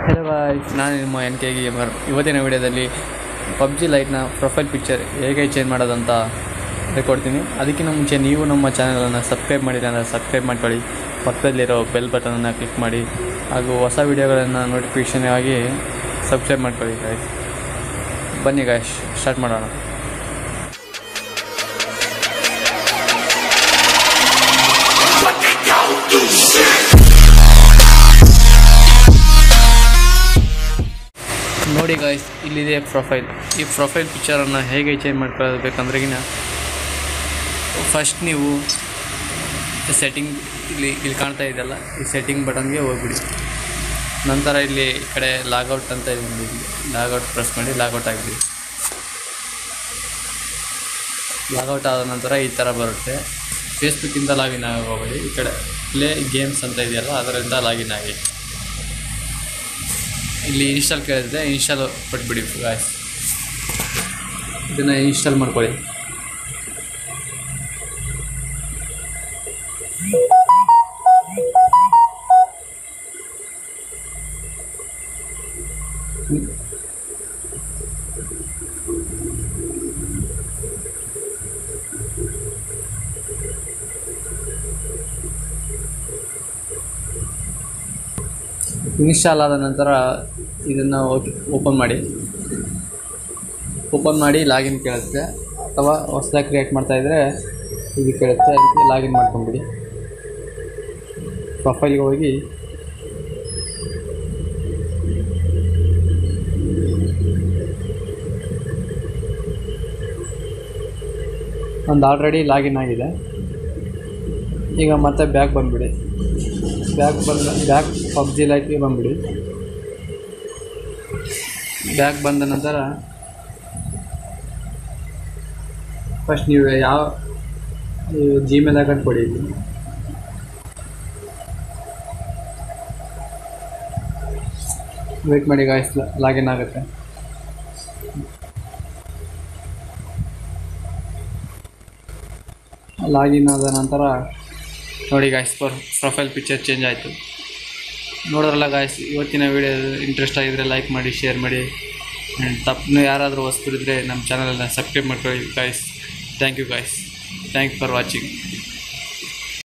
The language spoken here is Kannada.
ಹಲೋ ಗಾಯ್ಸ್ ನಾನು ನಿಮ್ಮ ಎನ್ ಕೆ ಗೇಮರ್ ಇವತ್ತಿನ ವಿಡಿಯೋದಲ್ಲಿ ಪಬ್ಜಿ ಲೈಟ್ನ ಪ್ರೊಫೈಲ್ ಪಿಕ್ಚರ್ ಹೇಗೆ ಚೇಂಜ್ ಮಾಡೋದಂತ ಹೇಳ್ಕೊಡ್ತೀನಿ ಅದಕ್ಕಿಂತ ಮುಂಚೆ ನೀವು ನಮ್ಮ ಚಾನಲನ್ನು ಸಬ್ಸ್ಕ್ರೈಬ್ ಮಾಡಿಲ್ಲ ಅಂದರೆ ಸಬ್ಸ್ಕ್ರೈಬ್ ಮಾಡ್ಕೊಳ್ಳಿ ಪಕ್ಕದಲ್ಲಿರೋ ಬೆಲ್ ಬಟನನ್ನು ಕ್ಲಿಕ್ ಮಾಡಿ ಹಾಗೂ ಹೊಸ ವಿಡಿಯೋಗಳನ್ನು ನೋಟಿಫಿಕೇಷನ್ ಆಗಿ ಸಬ್ಸ್ಕ್ರೈಬ್ ಮಾಡ್ಕೊಳ್ಳಿ ಗಾಯ್ಸ್ ಬನ್ನಿ ಗಾಯ್ಸ್ ಸ್ಟಾರ್ಟ್ ಮಾಡೋಣ ನೋಡಿ ಗಾಯ್ಸ್ ಇಲ್ಲಿದೆ ಪ್ರೊಫೈಲ್ ಈ ಪ್ರೊಫೈಲ್ ಪಿಕ್ಚರನ್ನು ಹೇಗೆ ಚೇಂಜ್ ಮಾಡ್ಕೊಳ್ಬೇಕಂದ್ರೆಗಿನ ಫಸ್ಟ್ ನೀವು ಸೆಟ್ಟಿಂಗ್ ಇಲ್ಲಿ ಇಲ್ಲಿ ಕಾಣ್ತಾ ಇದೆಯಲ್ಲ ಈ ಸೆಟ್ಟಿಂಗ್ ಬಟನ್ಗೆ ಹೋಗ್ಬಿಡಿ ನಂತರ ಇಲ್ಲಿ ಈ ಕಡೆ ಲಾಗೌಟ್ ಅಂತ ಇದೆ ನೋಡಿ ಇಲ್ಲಿ ಲಾಗೌಟ್ ಪ್ರೆಸ್ ಮಾಡಿ ಲಾಗೌಟ್ ಆಗಿಬಿಡಿ ಲಾಗೌಟ್ ಆದ ನಂತರ ಈ ಥರ ಬರುತ್ತೆ ಫೇಸ್ಬುಕ್ಕಿಂದ ಲಾಗಿನ್ ಆಗೋಗ್ಬೇಡಿ ಈ ಕಡೆ ಪ್ಲೇ ಗೇಮ್ಸ್ ಅಂತ ಇದೆಯಲ್ಲ ಅದರಿಂದ ಲಾಗಿನ್ ಆಗಿ ಇಲ್ಲಿ ಇನ್ಸ್ಟಾಲ್ ಕೇಳಿದ್ರೆ ಇನ್ಸ್ಟಾಲ್ ಕೊಟ್ಬಿಡಿ ಗಾಯ್ಸ್ ಇದನ್ನು ಇನ್ಸ್ಟಾಲ್ ಮಾಡ್ಕೊಳ್ಳಿ ಇನ್ಸ್ಟಾಲ್ ಆದ ನಂತರ ಇದನ್ನು ಓಪನ್ ಮಾಡಿ ಓಪನ್ ಮಾಡಿ ಲಾಗಿನ್ ಕೇಳುತ್ತೆ ಅಥವಾ ಹೊಸದಾಗಿ ಕ್ರಿಯೇಟ್ ಮಾಡ್ತಾ ಇದ್ದರೆ ಇದು ಕೇಳುತ್ತೆ ಅದಕ್ಕೆ ಲಾಗಿನ್ ಮಾಡ್ಕೊಂಬಿಡಿ ಪ್ರೊಫೈಲ್ಗೆ ಹೋಗಿ ಒಂದು ಆಲ್ರೆಡಿ ಲಾಗಿನ್ ಆಗಿದೆ ಈಗ ಮತ್ತೆ ಬ್ಯಾಕ್ ಬಂದುಬಿಡಿ ಬ್ಯಾಕ್ ಬಂದ ಬ್ಯಾಕ್ ಪಬ್ಜಿ ಲೈಟ್ಗೆ ಬಂದುಬಿಡಿ ಬ್ಯಾಕ್ ಬಂದ ನಂತರ ಫಸ್ಟ್ ನೀವು ಯಾವ ಜಿಮೇಲ್ ಅಕೌಂಟ್ ಕೊಡಿ ಇಲ್ಲಿ ವೇಟ್ ಮಾಡಿ ಗಾಯ್ಸ್ ಲಾಗಿನ್ ಆಗುತ್ತೆ ಲಾಗಿನ್ ಆದ ನಂತರ ನೋಡಿ ಗಾಯ್ಸ್ ಪ್ರೊಫೈಲ್ ಪಿಕ್ಚರ್ ಚೇಂಜ್ ಆಯಿತು ನೋಡಿದ್ರಲ್ಲ ಗಾಯ್ಸ್ ಇವತ್ತಿನ ವಿಡಿಯೋ ಇಂಟ್ರೆಸ್ಟ್ ಆಗಿದ್ರೆ ಲೈಕ್ ಮಾಡಿ ಶೇರ್ ಮಾಡಿ ಆ್ಯಂಡ್ ತಪ್ಪು ಯಾರಾದರೂ ಹೊಸ್ಬರಿದ್ರೆ ನಮ್ಮ ಚಾನಲನ್ನು ಸಬ್ಸ್ಕ್ರೈಬ್ ಮಾಡ್ಕೊಳ್ಳಿ guys thank you guys thank for watching